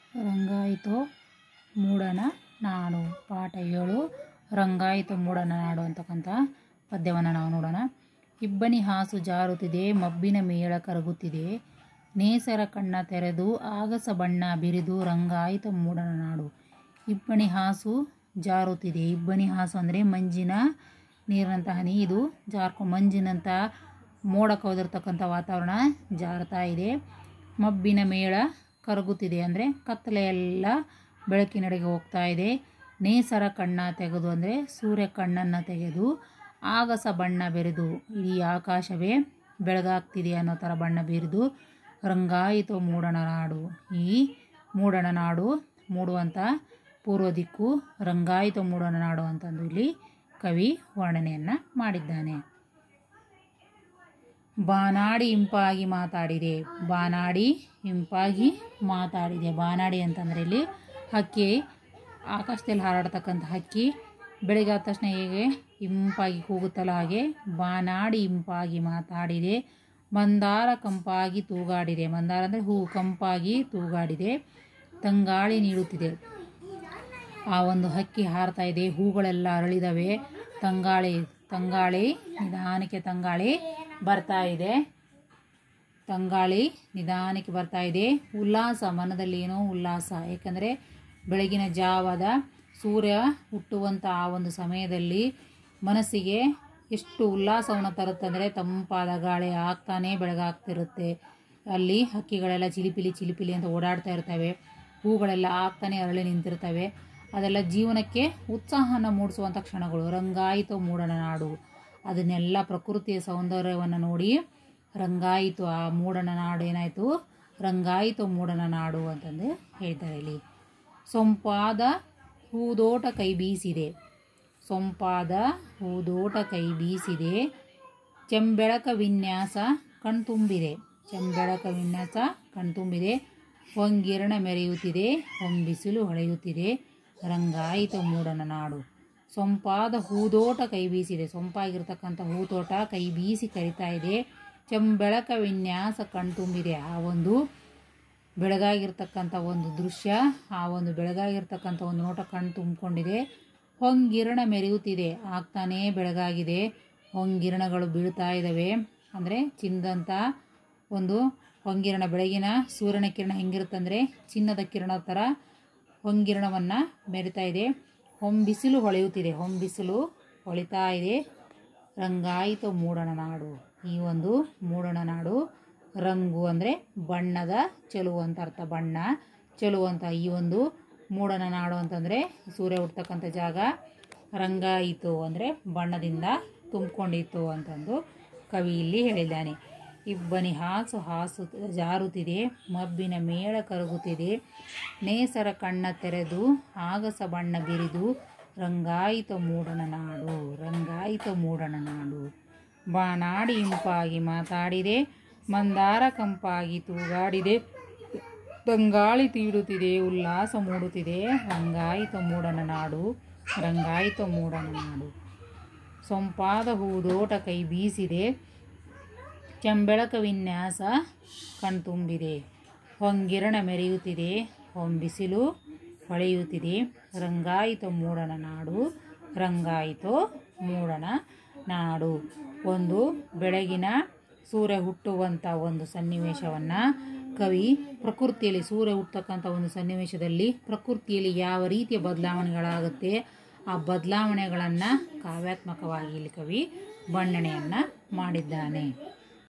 ರಂಗಾಯಿತು ಮೂಡನ ನಾಡು ಪಾಠ ಏಳು ರಂಗಾಯಿತು ಮೂಡನ ನಾಡು ಅಂತಕ್ಕಂಥ ಪದ್ಯವನ್ನು ನಾವು ನೋಡೋಣ ಇಬ್ಬನಿ ಹಾಸು ಜಾರುತ್ತಿದೆ ಮಬ್ಬಿನ ಮೇಳ ಕರಗುತ್ತಿದೆ ನೇಸರ ಕಣ್ಣ ತೆರೆದು ಆಗಸ ಬಣ್ಣ ಬಿರಿದು ರಂಗಾಯಿತು ಮೂಡನ ನಾಡು ಇಬ್ಬನಿ ಹಾಸು ಜಾರುತ್ತಿದೆ ಇಬ್ಬನಿ ಹಾಸು ಅಂದರೆ ಮಂಜಿನ ನೀರಿನಂಥ ಹನಿ ಇದು ಜಾರ್ಕೊ ಮಂಜಿನಂಥ ಮೋಡ ಕವಿದಿರ್ತಕ್ಕಂಥ ವಾತಾವರಣ ಜಾರ್ತಾ ಇದೆ ಮಬ್ಬಿನ ಮೇಳ ಕರಗುತ್ತಿದೆ ಅಂದರೆ ಕತ್ತಲೆ ಎಲ್ಲ ಬೆಳಕಿನೆಡೆಗೆ ಹೋಗ್ತಾ ಇದೆ ನೇಸರ ಕಣ್ಣ ತೆಗೆದು ಅಂದರೆ ಸೂರ್ಯ ಕಣ್ಣನ್ನು ತೆಗೆದು ಆಗಸ ಬಣ್ಣ ಬೆರೆದು ಇಡೀ ಆಕಾಶವೇ ಬೆಳಗಾಗ್ತಿದೆ ಅನ್ನೋ ಥರ ಬಣ್ಣ ಬೆರೆದು ರಂಗಾಯಿತು ಮೂಡಣ ನಾಡು ಈ ಮೂಡಣ ನಾಡು ಮೂಡುವಂಥ ಪೂರ್ವ ದಿಕ್ಕು ರಂಗಾಯಿತು ಮೂಡಣ ನಾಡು ಅಂತಂದು ಇಲ್ಲಿ ಕವಿ ವರ್ಣನೆಯನ್ನು ಮಾಡಿದ್ದಾನೆ ಬಾನಾಡಿ ಇಂಪಾಗಿ ಮಾತಾಡಿದೆ ಬಾನಾಡಿ ಇಂಪಾಗಿ ಮಾತಾಡಿದೆ ಬಾನಾಡಿ ಅಂತಂದರೆ ಇಲ್ಲಿ ಹಕ್ಕಿ ಆಕಾಶದಲ್ಲಿ ಹಾರಾಡ್ತಕ್ಕಂಥ ಹಕ್ಕಿ ಬೆಳಿಗ್ಗೆ ಆದ ತಕ್ಷಣ ಹೇಗೆ ಇಂಪಾಗಿ ಕೂಗುತ್ತಲ್ಲ ಹಾಗೆ ಬಾನಾಡಿ ಇಂಪಾಗಿ ಮಾತಾಡಿದೆ ಮಂದಾರ ಕಂಪಾಗಿ ತೂಗಾಡಿದೆ ಮಂದಾರ ಅಂದರೆ ಹೂ ಕಂಪಾಗಿ ತೂಗಾಡಿದೆ ತಂಗಾಳಿ ನೀಡುತ್ತಿದೆ ಆ ಒಂದು ಹಕ್ಕಿ ಹಾರ್ತಾ ಇದೆ ಹೂಗಳೆಲ್ಲ ಅರಳಿದವೆ ತಂಗಾಳಿ ತಂಗಾಳಿ ನಿಧಾನಕ್ಕೆ ತಂಗಾಳಿ ಬರ್ತಾ ಇದೆ ತಂಗಾಳಿ ನಿಧಾನಕ್ಕೆ ಬರ್ತಾ ಇದೆ ಉಲ್ಲಾಸ ಮನದಲ್ಲಿ ಏನೋ ಉಲ್ಲಾಸ ಏಕೆಂದರೆ ಬೆಳಗಿನ ಜಾವದ ಸೂರ್ಯ ಹುಟ್ಟುವಂಥ ಆ ಒಂದು ಸಮಯದಲ್ಲಿ ಮನಸ್ಸಿಗೆ ಎಷ್ಟು ಉಲ್ಲಾಸವನ್ನು ತರುತ್ತಂದರೆ ತಂಪಾದ ಗಾಳಿ ಆಗ್ತಾನೆ ಬೆಳಗಾಗ್ತಿರುತ್ತೆ ಅಲ್ಲಿ ಹಕ್ಕಿಗಳೆಲ್ಲ ಚಿಲಿಪಿಲಿ ಚಿಲಿಪಿಲಿ ಅಂತ ಓಡಾಡ್ತಾ ಇರ್ತವೆ ಹೂಗಳೆಲ್ಲ ಆಗ್ತಾನೆ ಅರಳಿ ನಿಂತಿರ್ತವೆ ಅದೆಲ್ಲ ಜೀವನಕ್ಕೆ ಉತ್ಸಾಹನ ಮೂಡಿಸುವಂಥ ಕ್ಷಣಗಳು ರಂಗಾಯಿತು ಮೂಡನ ನಾಡು ಅದನ್ನೆಲ್ಲ ಪ್ರಕೃತಿಯ ಸೌಂದರ್ಯವನ್ನು ನೋಡಿ ರಂಗಾಯಿತು ಆ ಮೂಡನ ನಾಡು ಏನಾಯಿತು ರಂಗಾಯಿತು ಮೂಡನ ನಾಡು ಅಂತಂದು ಹೇಳ್ತಾರೆ ಇಲ್ಲಿ ಸೊಂಪಾದ ಹೂದೋಟ ಕೈ ಬೀಸಿದೆ ಸೊಂಪಾದ ಹೂದೋಟ ಕೈ ಬೀಸಿದೆ ಚೆಂಬೆಳಕ ವಿನ್ಯಾಸ ಕಣ್ತುಂಬಿದೆ ಚೆಂಬೆಳಕ ವಿನ್ಯಾಸ ಕಣ್ತುಂಬಿದೆ ಹೊಂಗಿರಣ ಮೆರೆಯುತ್ತಿದೆ ಹೊಂಬಿಸಿಲು ಹೊಳೆಯುತ್ತಿದೆ ರಂಗಾಯಿತು ಮೂಡನ ನಾಡು ಸೊಂಪಾದ ಹೂದೋಟ ಕೈ ಬೀಸಿದೆ ಸೊಂಪಾಗಿರ್ತಕ್ಕಂಥ ಹೂತೋಟ ಕೈ ಬೀಸಿ ಕರಿತಾ ಇದೆ ಚೆಂಬೆಳಕ ವಿನ್ಯಾಸ ಕಣ್ತುಂಬಿದೆ ಆ ಒಂದು ಬೆಳಗಾಗಿರ್ತಕ್ಕಂಥ ಒಂದು ದೃಶ್ಯ ಆ ಒಂದು ಬೆಳಗಾಗಿರ್ತಕ್ಕಂಥ ಒಂದು ನೋಟ ಕಣ್ಣು ತುಂಬಿಕೊಂಡಿದೆ ಹೊಂಗಿರಣ ಮೆರೆಯುತ್ತಿದೆ ಆಗ್ತಾನೇ ಬೆಳಗಾಗಿದೆ ಹೊಂಗಿರಣಗಳು ಬೀಳ್ತಾ ಇದ್ದಾವೆ ಅಂದರೆ ಚಿನ್ನದಂಥ ಒಂದು ಹೊಂಗಿರಣ ಬೆಳಗಿನ ಸೂರ್ಯನ ಕಿರಣ ಹೆಂಗಿರುತ್ತಂದರೆ ಚಿನ್ನದ ಕಿರಣ ಥರ ಹೊಂಗಿರಣವನ್ನು ಮೆರಿತಾ ಇದೆ ಹೊಂಬಿಸಿಲು ಹೊಳೆಯುತ್ತಿದೆ ಹೊಂಬಿಸಿಲು ಹೊಳಿತಾ ಇದೆ ರಂಗಾಯಿತು ಮೂಡಣ ನಾಡು ಈ ಒಂದು ಮೂಡಣ ನಾಡು ರಂಗು ಅಂದರೆ ಬಣ್ಣದ ಚೆಲುವು ಅಂತ ಅರ್ಥ ಬಣ್ಣ ಚೆಲುವು ಅಂತ ಈ ಒಂದು ಮೂಡಣ ನಾಡು ಅಂತಂದರೆ ಸೂರ್ಯ ಹುಡ್ತಕ್ಕಂಥ ಜಾಗ ರಂಗಾಯಿತು ಅಂದರೆ ಬಣ್ಣದಿಂದ ತುಂಬಿಕೊಂಡಿತ್ತು ಅಂತಂದು ಕವಿ ಇಲ್ಲಿ ಹೇಳಿದ್ದಾನೆ ಇಬ್ಬನಿ ಹಾಸು ಹಾಸು ಜಾರುತ್ತಿದೆ ಮಬ್ಬಿನ ಮೇಳ ಕರಗುತ್ತಿದೆ ನೇಸರ ಕಣ್ಣ ತೆರೆದು ಆಗಸ ಬಣ್ಣ ಬಿರಿದು ರಂಗಾಯಿತ ಮೂಡನ ನಾಡು ರಂಗಾಯಿತ ಮೂಡನ ನಾಡು ಬಾನಾಡಿ ಇಂಪಾಗಿ ಮಾತಾಡಿದೆ ಮಂದಾರ ಕಂಪಾಗಿ ತೂಗಾಡಿದೆ ತಂಗಾಳಿ ತೀಡುತ್ತಿದೆ ಉಲ್ಲಾಸ ಮೂಡುತ್ತಿದೆ ರಂಗಾಯಿತ ಮೂಡನ ನಾಡು ರಂಗಾಯಿತ ಮೂಡನ ನಾಡು ಸೊಂಪಾದ ಹೂದೋಟ ಕೈ ಬೀಸಿದೆ ಚೆಂಬೆಳಕ ವಿನ್ಯಾಸ ಕಣ್ತುಂಬಿದೆ ಹೊಂಗಿರಣ ಮೆರೆಯುತ್ತಿದೆ ಹೊಂಬಿಸಿಲು ಹೊಳೆಯುತ್ತಿದೆ ರಂಗಾಯಿತ ಮೂಡನ ನಾಡು ರಂಗಾಯಿತೋ ಮೂಡನ ನಾಡು ಒಂದು ಬೆಳಗಿನ ಸೂರ್ಯ ಹುಟ್ಟುವಂಥ ಒಂದು ಸನ್ನಿವೇಶವನ್ನು ಕವಿ ಪ್ರಕೃತಿಯಲ್ಲಿ ಸೂರ್ಯ ಹುಟ್ಟತಕ್ಕಂಥ ಒಂದು ಸನ್ನಿವೇಶದಲ್ಲಿ ಪ್ರಕೃತಿಯಲ್ಲಿ ಯಾವ ರೀತಿಯ ಬದಲಾವಣೆಗಳಾಗುತ್ತೆ ಆ ಬದಲಾವಣೆಗಳನ್ನು ಕಾವ್ಯಾತ್ಮಕವಾಗಿ ಇಲ್ಲಿ ಕವಿ ಬಣ್ಣನೆಯನ್ನು ಮಾಡಿದ್ದಾನೆ